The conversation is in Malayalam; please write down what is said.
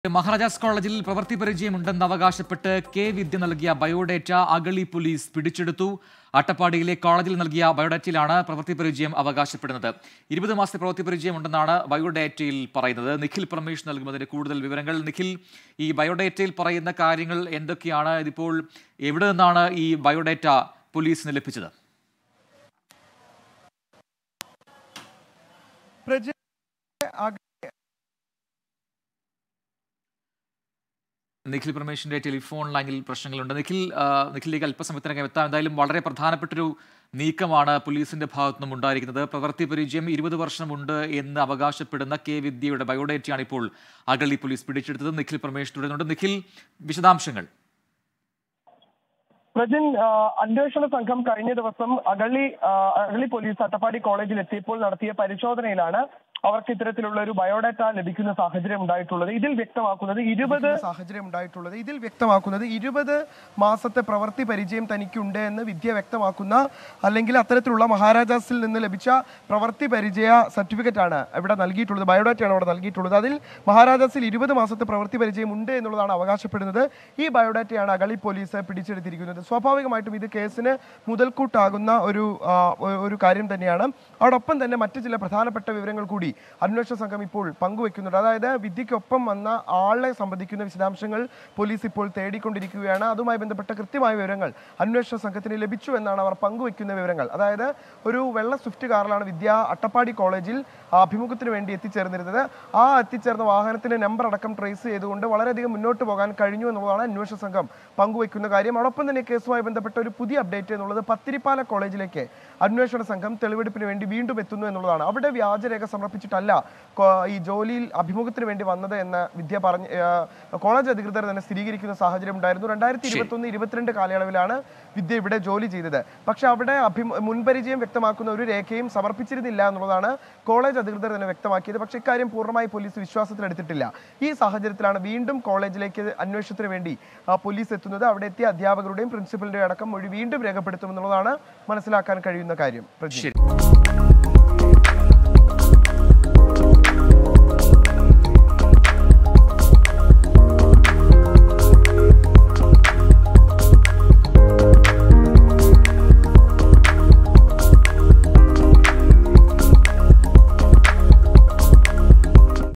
മഹാരാജാസ് കോളേജിൽ പ്രവൃത്തി പരിചയമുണ്ടെന്ന് അവകാശപ്പെട്ട് കെ വിദ്യ നൽകിയ ബയോഡേറ്റ അഗളി പോലീസ് പിടിച്ചെടുത്തു അട്ടപ്പാടിയിലെ കോളേജിൽ നൽകിയ ബയോഡേറ്റയിലാണ് പ്രവൃത്തി പരിചയം അവകാശപ്പെടുന്നത് ഇരുപത് മാസത്തെ പ്രവൃത്തി പരിചയമുണ്ടെന്നാണ് ബയോഡേറ്റയിൽ പറയുന്നത് നിഖിൽ പ്രമേഷ് നൽകുന്നതിന്റെ കൂടുതൽ വിവരങ്ങൾ നിഖിൽ ഈ ബയോഡേറ്റയിൽ പറയുന്ന കാര്യങ്ങൾ എന്തൊക്കെയാണ് ഇതിപ്പോൾ എവിടെ നിന്നാണ് ഈ ബയോഡേറ്റ പോലീസിന് ലഭിച്ചത് പ്രജ അക- നിഖിൽ പ്രമേഷിന്റെ ടെലിഫോൺ ലൈനിൽ പ്രശ്നങ്ങളുണ്ട് നിഖിൽ ആ, നിഖിലിലേക്ക് അല്പസമയത്തിനകം എത്താം എന്തായാലും വളരെ പ്രധാനപ്പെട്ടൊരു നീക്കമാണ് പോലീസിന്റെ ഭാഗത്തുനിന്നും ഉണ്ടായിരിക്കുന്നത് പ്രവൃത്തി പരിചയം ഇരുപത് വർഷമുണ്ട് എന്ന് അവകാശപ്പെടുന്ന കെ വിദ്യയുടെ ബയോഡേറ്റയാണ് ഇപ്പോൾ അഗളി പോലീസ് പിടിച്ചെടുത്തത് നിഖിൽ പ്രമേഷ് തുടരുന്നുണ്ട് നിഖിൽ വിശദാംശങ്ങൾ പ്രജിൻ ആ, അന്വേഷണ സംഘം കഴിഞ്ഞ ദിവസം അഗളി ആ, അഗളി പോലീസ് അട്ടപ്പാടി കോളേജിൽ എത്തിയപ്പോൾ നടത്തിയ പരിശോധനയിലാണ് അവർക്ക് ഇത്തരത്തിലുള്ള ഒരു ബയോഡാറ്റ ലഭിക്കുന്ന സാഹചര്യം ഉണ്ടായിട്ടുള്ളത് ഇതിൽ വ്യക്തമാക്കുന്നത് ഇരുപത് സാഹചര്യം ഉണ്ടായിട്ടുള്ളത് ഇതിൽ വ്യക്തമാക്കുന്നത് ഇരുപത് മാസത്തെ പ്രവൃത്തി പരിചയം തനിക്കുണ്ട് എന്ന് വിദ്യ വ്യക്തമാക്കുന്ന അല്ലെങ്കിൽ അത്തരത്തിലുള്ള മഹാരാജാസിൽ നിന്ന് ലഭിച്ച പ്രവൃത്തി പരിചയ സർട്ടിഫിക്കറ്റ് ആണ് ഇവിടെ നൽകിയിട്ടുള്ളത് ബയോഡാറ്റയാണ് അവിടെ നൽകിയിട്ടുള്ളത് അതിൽ മഹാരാജാസിൽ ഇരുപത് മാസത്തെ പ്രവൃത്തി പരിചയം ഉണ്ട് എന്നുള്ളതാണ് അവകാശപ്പെടുന്നത് ഈ ബയോഡാറ്റയാണ് അഗളി പോലീസ് പിടിച്ചെടുത്തിരിക്കുന്നത് സ്വാഭാവികമായിട്ടും ഇത് കേസിന് മുതൽക്കൂട്ടാകുന്ന ഒരു ആ, ഒ- ഒരു കാര്യം തന്നെയാണ് അതോടൊപ്പം തന്നെ മറ്റു ചില പ്രധാനപ്പെട്ട വിവരങ്ങൾ കൂടി അന്വേഷണ സംഘം ഇപ്പോൾ പങ്കുവെക്കുന്നുണ്ട് അതായത് വിദ്യയ്ക്കൊപ്പം വന്ന ആളെ സംബന്ധിക്കുന്ന വിശദാംശങ്ങൾ പോലീസ് ഇപ്പോൾ തേടിക്കൊണ്ടിരിക്കുകയാണ് അതുമായി ബന്ധപ്പെട്ട കൃത്യമായ വിവരങ്ങൾ അന്വേഷണ സംഘത്തിന് ലഭിച്ചു എന്നാണ് അവർ പങ്കുവെക്കുന്ന വിവരങ്ങൾ അതായത് ഒരു വെള്ള സ്വിഫ്റ്റ് കാറിലാണ് വിദ്യ അട്ടപ്പാടി കോളേജിൽ അഭിമുഖത്തിന് വേണ്ടി എത്തിച്ചേർന്നിരുന്നത് ആ എത്തിച്ചേർന്ന വാഹനത്തിന്റെ നമ്പർ അടക്കം ട്രേസ് ചെയ്തുകൊണ്ട് വളരെയധികം മുന്നോട്ട് പോകാൻ കഴിഞ്ഞു എന്നുള്ളതാണ് അന്വേഷണ സംഘം പങ്കുവെക്കുന്ന കാര്യം അതോടൊപ്പം തന്നെ കേസുമായി ബന്ധപ്പെട്ട ഒരു പുതിയ അപ്ഡേറ്റ് എന്നുള്ളത് പത്തിരിപ്പാല കോളേജിലേക്ക് അന്വേഷണ സംഘം തെളിവെടുപ്പിന് വേണ്ടി വീണ്ടും എത്തുന്നു എന്നുള്ളതാണ് അവിടെ വ്യാജരേഖ സമർപ്പിച്ചിട്ടല്ല കോ- ഈ ജോലിയിൽ അഭിമുഖത്തിന് വേണ്ടി വന്നത് എന്ന് വിദ്യ പറഞ്ഞ് ആ, കോളേജ് അധികൃതർ തന്നെ സ്ഥിരീകരിക്കുന്ന സാഹചര്യം ഉണ്ടായിരുന്നു രണ്ടായിരത്തി ഇരുപത്തി ഒന്ന് ഇരുപത്തിരണ്ട് കാലയളവിലാണ് വിദ്യ ഇവിടെ ജോലി ചെയ്തത് പക്ഷെ അവിടെ അഭി മുൻപരിചയം വ്യക്തമാക്കുന്ന ഒരു രേഖയും സമർപ്പിച്ചിരുന്നില്ല എന്നുള്ളതാണ് കോളേജ് അധികൃതർ തന്നെ വ്യക്തമാക്കിയത് പക്ഷേ ഇക്കാര്യം പൂർണ്ണമായി പോലീസ് വിശ്വാസത്തിലെടുത്തിട്ടില്ല ഈ സാഹചര്യത്തിലാണ് വീണ്ടും കോളേജിലേക്ക് അന്വേഷണത്തിന് വേണ്ടി ആ, പോലീസ് എത്തുന്നത് അവിടെ എത്തിയ അധ്യാപകരുടെയും പ്രിൻസിപ്പലിന്റെയും അടക്കം മൊഴി വീണ്ടും രേഖപ്പെടുത്തുമെന്നുള്ളതാണ് മനസ്സിലാക്കാൻ കഴിയുന്ന കാര്യം പ്രജി ശരി